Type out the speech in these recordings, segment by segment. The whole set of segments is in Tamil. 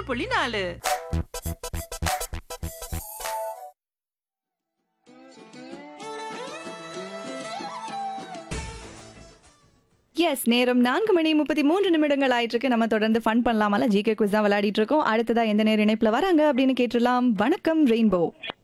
புள்ளி நாலு எஸ் நேரம் நான்கு மணி முப்பத்தி மூன்று நிமிடங்கள் ஆயிட்டு இருக்கு நம்ம தொடர்ந்து ஃபன் பண்ணலாமல ஜிகே குவிஸ் தான் விளையாடிட்டு இருக்கோம் அடுத்ததா எந்த நேர இணைப்புல வராங்க அப்படின்னு கேட்டுடலாம் வணக்கம் ரெயின்போ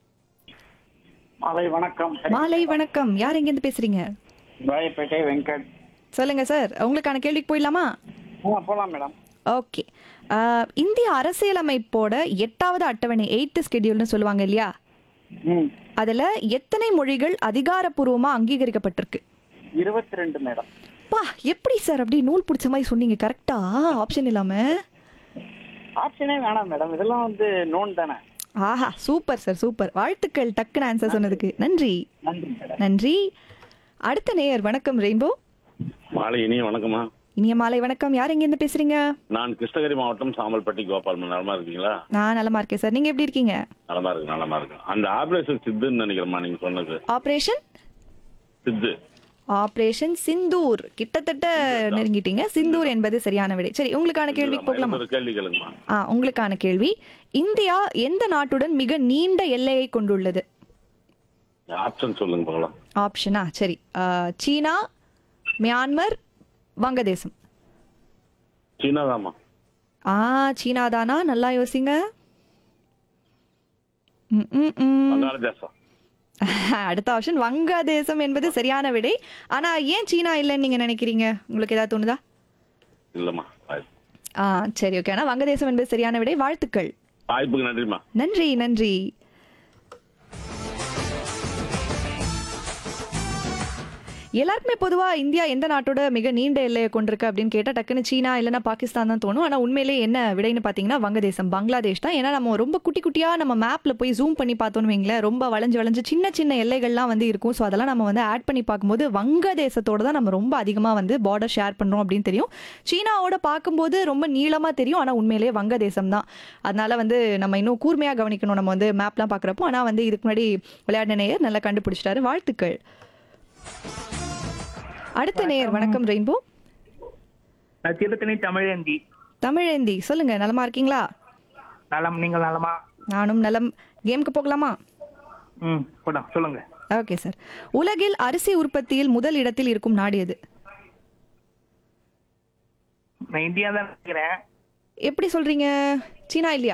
மாலை வணக்கம் மாலை வணக்கம் யார் எங்க இருந்து பேசுறீங்க ராயப்பேட்டை வெங்கட் சொல்லுங்க சார் உங்களுக்கான கேள்விக்கு போயிடலாமா ஆ போலாம் மேடம் ஓகே இந்திய அரசியலமைப்போட எட்டாவது அட்டவணை எயித்து ஸ்கெடியூல்னு சொல்லுவாங்க இல்லையா ம் அதுல எத்தனை மொழிகள் அதிகாரப்பூர்வமா அங்கீகரிக்கப்பட்டிருக்கு இருபத்தி ரெண்டு மேடம் பா எப்படி சார் அப்படி நூல் பிடிச்ச மாதிரி சொன்னீங்க கரெக்டா ஆப்ஷன் இல்லாம ஆப்ஷனே வேணாம் மேடம் இதெல்லாம் வந்து நோன் தானே ஆஹா சூப்பர் சார் சூப்பர் வாழ்த்துக்கள் டக்குன்னு ஆன்சர் சொன்னதுக்கு நன்றி நன்றி மேடம் நன்றி அடுத்த நேயர் வணக்கம் ரெயின்போ மாலை இனிய வணக்கம்மா இனிய மாலை வணக்கம் யார் எங்க இருந்து பேசுறீங்க நான் கிருஷ்ணகிரி மாவட்டம் சாமல்பட்டி கோபால் நலமா இருக்கீங்களா நான் நலமா இருக்கேன் சார் நீங்க எப்படி இருக்கீங்க நலமா இருக்கு நலமா இருக்கு அந்த ஆபரேஷன் சித்துன்னு நினைக்கிறேம்மா நீங்க சொன்னது ஆபரேஷன் சித்து ஆபரேஷன் சிந்தூர் கிட்டத்தட்ட நெருங்கிட்டீங்க சிந்தூர் என்பது சரியான விடை சரி உங்களுக்கான கேள்விக்கு போகலாமா ஒரு கேள்வி கேளுங்கம்மா ஆ உங்களுக்கான கேள்வி இந்தியா எந்த நாட்டுடன் மிக நீண்ட எல்லையை கொண்டுள்ளது ஆப்ஷன் சொல்லுங்க பார்க்கலாம் ஆப்ஷனா சரி ஆ, சீனா மியான்மர் வங்கதேசம் சீனா தாம்மா ஆ சீனா தானா நல்லா யோசிங்க ம், ம், ம். வங்காளதேசம் அடுத்த ஆப்ஷன் வங்கதேசம் என்பது சரியான விடை ஆனா ஏன் சீனா இல்லைன்னு நீங்க நினைக்கிறீங்க உங்களுக்கு ஏதாவது தோணுதா இல்லம்மா வாய்ப்பு. ஆ சரி ஓகே ஆனா வங்கதேசம் என்பது சரியான விடை வாழ்த்துக்கள் வாய்ப்புக்கு நன்றிம்மா நன்றி நன்றி எல்லாருக்குமே பொதுவா இந்தியா எந்த நாட்டோட மிக நீண்ட எல்லையை கொண்டிருக்கு அப்படின்னு கேட்டா டக்குன்னு சீனா இல்லைன்னா பாகிஸ்தான் தான் தோணும் ஆனா உண்மையிலேயே என்ன விடைன்னு பாத்தீங்கன்னா வங்கதேசம் பங்களாதேஷ் தான் ஏன்னா நம்ம ரொம்ப குட்டி குட்டியா நம்ம மேப்ல போய் ஜூம் பண்ணி பார்த்தோம்னு வைங்களேன் ரொம்ப வளைஞ்சு வளைஞ்சு சின்ன சின்ன எல்லைகள்லாம் வந்து இருக்கும் ஸோ அதெல்லாம் நம்ம வந்து ஆட் பண்ணி பார்க்கும்போது வங்கதேசத்தோட தான் நம்ம ரொம்ப அதிகமாக வந்து பார்டர் ஷேர் பண்றோம் அப்படின்னு தெரியும் சீனாவோட பார்க்கும்போது ரொம்ப நீளமா தெரியும் ஆனா உண்மையிலேயே வங்கதேசம் தான் அதனால வந்து நம்ம இன்னும் கூர்மையா கவனிக்கணும் நம்ம வந்து மேப்லாம் பார்க்குறப்போ ஆனா வந்து இதுக்கு முன்னாடி விளையாடின நேயர் நல்லா கண்டுபிடிச்சிட்டாரு வாழ்த்துக்கள் அடுத்த நேயர் வணக்கம் ரெயின்போ நான் திருத்தணி தமிழேந்தி தமிழேந்தி சொல்லுங்க நலமா இருக்கீங்களா நலம் நீங்கள் நலமா நானும் நலம் கேமுக்கு போகலாமா ம் போலாம் சொல்லுங்க ஓகே சார் உலகில் அரிசி உற்பத்தியில் முதல் இடத்தில் இருக்கும் நாடு எது நான் இந்தியா தான் நினைக்கிறேன் எப்படி சொல்றீங்க சீனா இல்லையா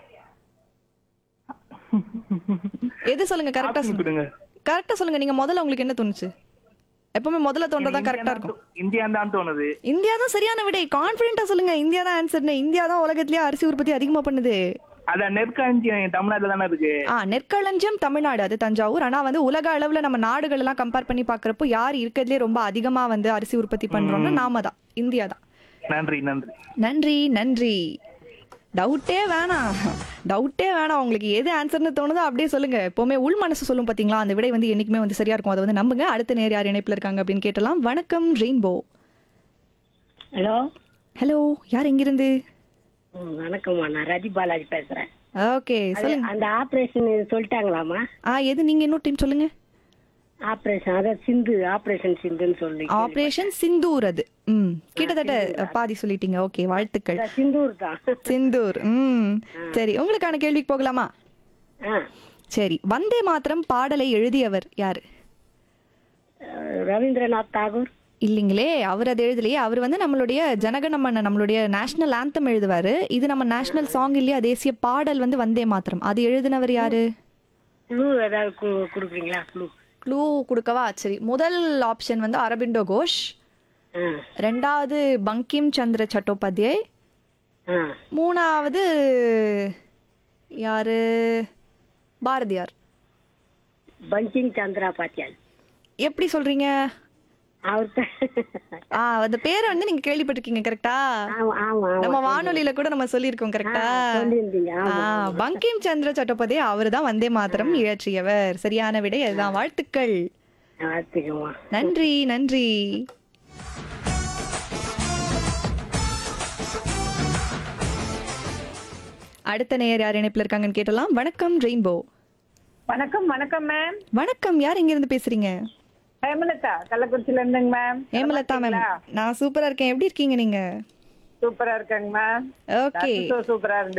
எது சொல்லுங்க கரெக்டா Option சொல்லுங்க கொடுங்க கரெக்டா சொல்லுங்க நீங்க முதல்ல உங்களுக்கு என்ன தோணுச்சு எப்பவுமே முதல்ல தோன்றதான் கரெக்டா இருக்கும் இந்தியா தான் தோணுது இந்தியா தான் சரியான விடை கான்பிடண்டா சொல்லுங்க இந்தியா தான் ஆன்சர்னு இந்தியா தான் உலகத்திலேயே அரிசி உற்பத்தி அதிகமா பண்ணுது அதான் நெற்காஞ்சியம் தமிழ்நாட்டுல தானே இருக்கு ஆ நெற்களஞ்சியம் தமிழ்நாடு அது தஞ்சாவூர் ஆனா வந்து உலக அளவுல நம்ம நாடுகள் எல்லாம் கம்பேர் பண்ணி பாக்குறப்போ யார் இருக்கிறதுலே ரொம்ப அதிகமா வந்து அரிசி உற்பத்தி பண்றோம்னா நாம தான் இந்தியா தான் நன்றி நன்றி நன்றி நன்றி டவுட்டே வேணாம் டவுட்டே வேணாம் உங்களுக்கு எது ஆன்சர்னு தோணுதோ அப்படியே சொல்லுங்க எப்பவுமே உள் மனசு சொல்லும் பாத்தீங்களா அந்த விடை வந்து என்னைக்குமே வந்து சரியா இருக்கும் அதை வந்து நம்புங்க அடுத்த நேர் யார் இணைப்புல இருக்காங்க அப்படின்னு கேட்டலாம் வணக்கம் ரெயின்போ ஹலோ ஹலோ யார் எங்கிருந்து ம், வணக்கம்மா நான் ரதி பாலாஜி பேசுறேன் ஓகே அது- சொல்லுங்க அந்த ஆபரேஷன் சொல்லிட்டாங்களாமா ஆ எது நீங்க இன்னொரு டைம் சொல்லுங்க ஆபரேஷன் அதான் சிந்து ஆபரேஷன் சிந்துன்னு சொல்லி ஆபரேஷன் சிந்தூர் அது ம் கிட்டத்தட்ட பாதி சொல்லிட்டீங்க ஓகே வாழ்த்துக்கள் அதான் சிந்தூர் தான் சிந்தூர் ம் சரி உங்களுக்கான கேள்விக்கு போகலாமா ஆ சரி வந்தே மாத்திரம் பாடலை எழுதியவர் யாரு அஹ், ரவீந்திரநாத் தாகூர் இல்லைங்களே அவர் அது எழுதலையே அவர் வந்து நம்மளுடைய ஜனகணமன நம்மளுடைய நேஷனல் ஆந்தம் எழுதுவாரு இது நம்ம நேஷனல் சாங் இல்லையா தேசிய பாடல் வந்து வந்தே மாத்திரம் அது எழுதினவர் யாரு க்ளூ ஏதாவது கு- கொடுக்குறீங்களா க்ளூ க்ளூ கொடுக்கவா சரி முதல் ஆப்ஷன் வந்து அரபிண்டோ கோஷ் ஆ ரெண்டாவது பங்கிம் சந்திர சட்டோபாத்யாய் ஆ மூணாவது யாரு பாரதியார் பங்கிங் சந்திரா பாத்தியால் எப்படி சொல்றீங்க அவர் ஆ அந்த பேரை வந்து நீங்க கேள்விப்பட்டிருக்கீங்க கரெக்டா ஆமா ஆமா நம்ம வானொலியில கூட நம்ம சொல்லியிருக்கோம் கரெக்டா சொல்லியிருந்தீங்க ஆ, பங்கிம் சந்திர சட்டோபதி அவர் தான் வந்தே மாத்திரம் இயற்றியவர் சரியான விடை அதுதான் வாழ்த்துக்கள் பார்த்துக்கம்மா நன்றி நன்றி அடுத்த நேயர் யார் இணைப்புல இருக்காங்கன்னு கேட்டலாம் வணக்கம் ரெயின்போ வணக்கம் வணக்கம் மேம் வணக்கம் யார் இங்க இருந்து பேசுறீங்க ஹேமலதா கள்ளக்குறிச்சியில இருந்துங்க மேம் ஹேமலதா மேம் நான் சூப்பரா இருக்கேன் எப்படி இருக்கீங்க நீங்க சூப்பரா இருக்கேங்க மேம் ஓகே சூப்பரா இருந்து